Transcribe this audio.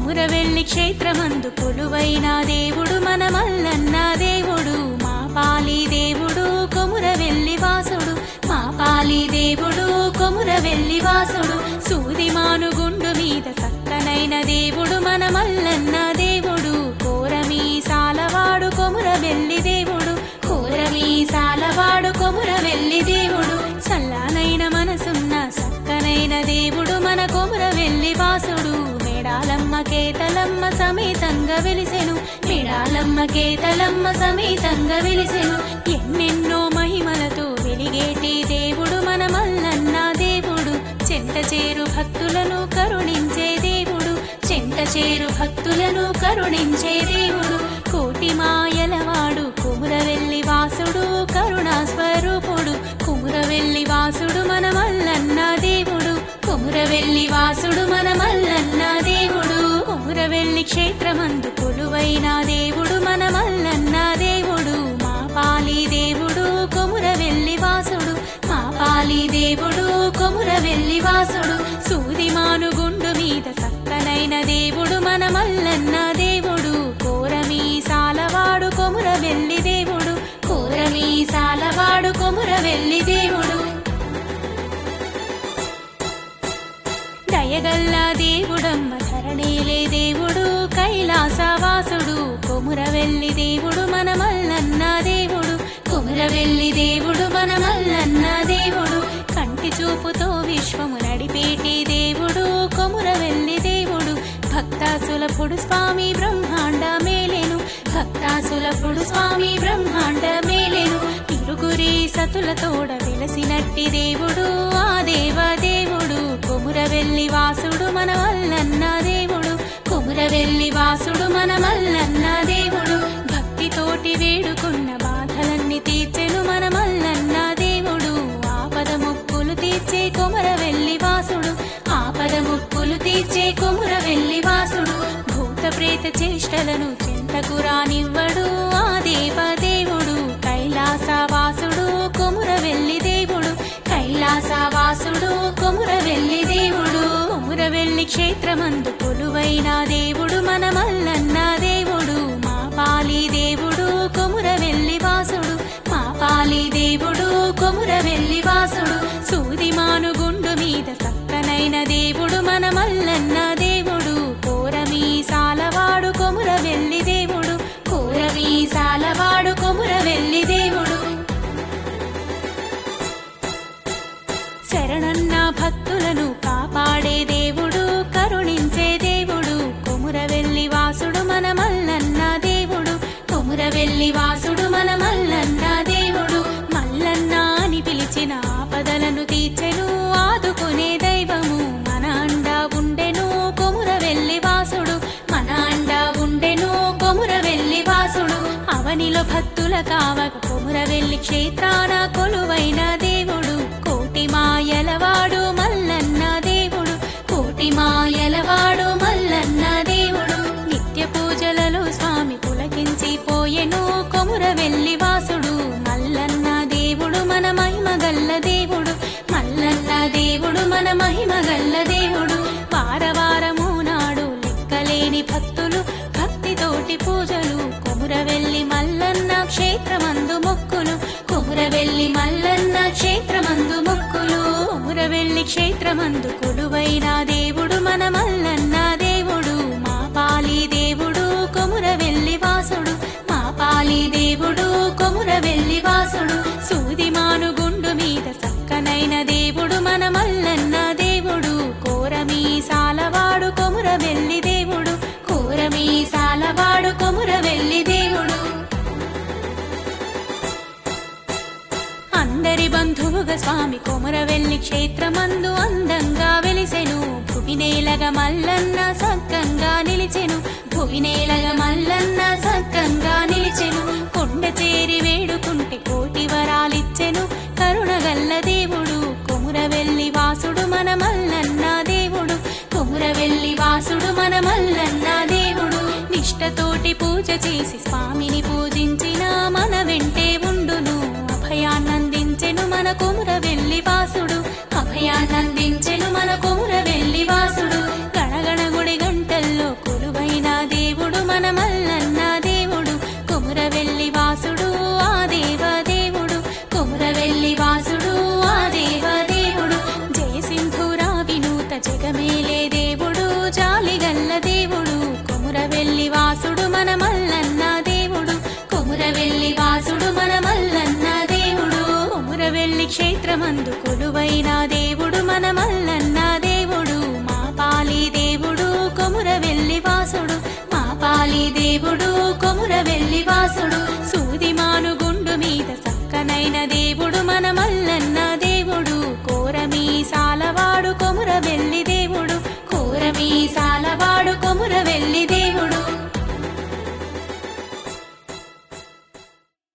కొమురవెల్లి క్షేత్రమందు కొలువైన దేవుడు మన మల్లన్న దేవుడు మా పాలి దేవుడు కొమురవెల్లి వాసుడు మా పాలి దేవుడు కొమురవెల్లి వాసుడు సూదిమాను గుండు మీద సక్కనైన దేవుడు మన మల్లన్న దేవుడు కోరమీ సాలవాడు కొమురవెల్లి దేవుడు కోరమీ సాలవాడు కొమురవెల్లి దేవుడు చల్లనైన మనసున్న సక్కనైన దేవుడు మన కొమురవెల్లి వాసుడు మేడాలమ్మ కేతలమ్మ సమేతంగా వెలిసెను మేడాలమ్మ కేతలమ్మ సమేతంగా వెలిసెను ఎన్నెన్నో మహిమలతో వెలిగేటి దేవుడు మన మల్లన్న దేవుడు చెంత చేరు భక్తులను కరుణించే దేవుడు చెంత చేరు భక్తులను కరుణించే దేవుడు కోటి మాయలవాడు కుమురవెల్లి వాసుడు కరుణా స్వరూపుడు కుమురవెల్లి వాసుడు మన మల్లన్న దేవుడు కుమురవెల్లి వాసుడు మన మల్లన్న దేవుడు కుమురవెల్లి క్షేత్రమందు కొలువైన దేవుడు మన మల్లన్న దేవుడు మా పాలి దేవుడు కొమురవెల్లి వాసుడు మా పాలి దేవుడు కొమురవెల్లి వాసుడు సూదిమాను గుండు మీద సక్కనైన దేవుడు మన మల్లన్న దేవుడు కోరమీ సాలవాడు కొమురవెల్లి దేవుడు కోరమీ సాలవాడు కొమురవెల్లి దేవుడు దయగల్ల దేవుడమ్మ ధరణీలే దేవుడు కైలాసవాసుడు కొమురవెల్లి దేవుడు మన మల్లన్న దేవుడు కొమురవెల్లి దేవుడు మన మల్లన్న దేవుడు కంటి చూపుతో విశ్వము నడిపేటి దేవుడు కొమురవెల్లి దేవుడు భక్తాసులపుడు స్వామి బ్రహ్మాండ మేలేను భక్తాసులపుడు స్వామి బ్రహ్మాండ మేలేను ఇరుగురి సతులతోడ వెలసినట్టి దేవుడు ఆ దేవ దేవుడు కొమురవెల్లి వాసుడు మన మల్లన్న దేవుడు కొమురవెల్లి వాసుడు మన మల్లన్న దేవుడు భక్తితోటి వేడుకున్న బాధలన్నీ తీర్చెను మన మల్లన్న దేవుడు ఆపద ముక్కులు తీర్చే కొమరవెల్లి వాసుడు ఆపద ముక్కులు తీర్చే కొమురవెల్లి వాసుడు భూత ప్రేత చేష్టలను చెంతకు రానివ్వడు ఆ దేవ దేవుడు కైలాసవాసుడు కొమురవెల్లి దేవుడు కైలాసవాసుడు కొమురవెల్లి దేవుడు కొమురవెల్లి క్షేత్రమందు కొలువైన దేవుడు మన మల్లన్న దేవుడు మా పాలి దేవుడు కొమురవెల్లి వాసుడు మా పాలి దేవుడు కొమురవెల్లి వాసుడు సూదిమాను గుండు మీద సక్కనైన దేవుడు మన మల్లన్న దేవుడు కోరమీ సాలవాడు కొమురవెల్లి దేవుడు కోరమీ సాలవాడు కొమురవెల్లి దేవుడు శరణన్న భక్తులను కాపాడే దేవుడు కరుణించే దేవుడు కొమురవెల్లి వాసుడు మన మల్లన్న దేవుడు కొమురవెల్లి వాసుడు మన మల్లన్న దేవుడు మల్లన్న అని పిలిచిన ఆపదలను తీర్చెను ఆదుకునే దైవము మన అండా ఉండెను కొమురవెల్లి వాసుడు మన అండా ఉండెను కొమురవెల్లి వాసుడు అవనిలో భక్తుల కావక కొమురవెల్లి క్షేత్రాన కొలువైన దేవుడు కోటి మాయలవాడు మల్లన్న దేవుడు కోటి మాయలవాడు మల్లన్న దేవుడు నిత్య పూజలలో స్వామి పులకించి పోయెను కొమురవెల్లి వాసుడు మల్లన్న దేవుడు మన మహిమ గల్ల దేవుడు మల్లన్న దేవుడు మన మహిమ గల్ల దేవుడు వారవారము నాడు లెక్కలేని భక్తులు భక్తితోటి పూజలు కొమురవెల్లి మల్లన్న క్షేత్రమందు మొక్కులు కొమురవెల్లి మల్లన్న క్షేత్రమందు మొక్కులు కొమురవెల్లి క్షేత్రమందు కొలువైన దేవుడు మన మల్లన్న దేవుడు మా పాలి దేవుడు కొమురవెల్లి వాసుడు మా పాలి దేవుడు కొమురవెల్లి వాసుడు సూదిమాను గుండు మీద సక్కనైన దేవుడు మన మల్లన్న దేవుడు కోరమీ సాలవాడు కొమురవెల్లి దేవుడు కోరమీ సాలవాడు కొమురవెల్లి దేవుడు అందరి బంధువుగా స్వామి కొమరవెల్లి క్షేత్రమందు అందంగా వెలిసెను భువినేలగ మల్లన్న సక్కంగా నిలిచెను భువినేలగ మల్లన్న సక్కంగా నిలిచెను కొండ చేరి వేడుకుంటే కోటి వరాలిచ్చెను కరుణగల్ల దేవుడు కొమురవెల్లి వాసుడు మన మల్లన్న దేవుడు కొమురవెల్లి వాసుడు మన మల్లన్న దేవుడు నిష్టతోటి పూజ చేసి స్వామిని పూజించిన మన వెంటే ఉండును అభయాన్నందించెను మన కొమురవెల్లి వాసుడు అభయాన్నందించెను మన కొమురవెల్లి వాసుడు గణగణ గుడి గంటల్లో కొలు క్షేత్రమందు కొలువైన దేవుడు మన మల్లన్న దేవుడు మా పాలి దేవుడు కొముర వెల్లి వాసుడు మా పాలి దేవుడు కొముర వెల్లి వాసుడు సూదిమాను గుండు మీద చక్కనైన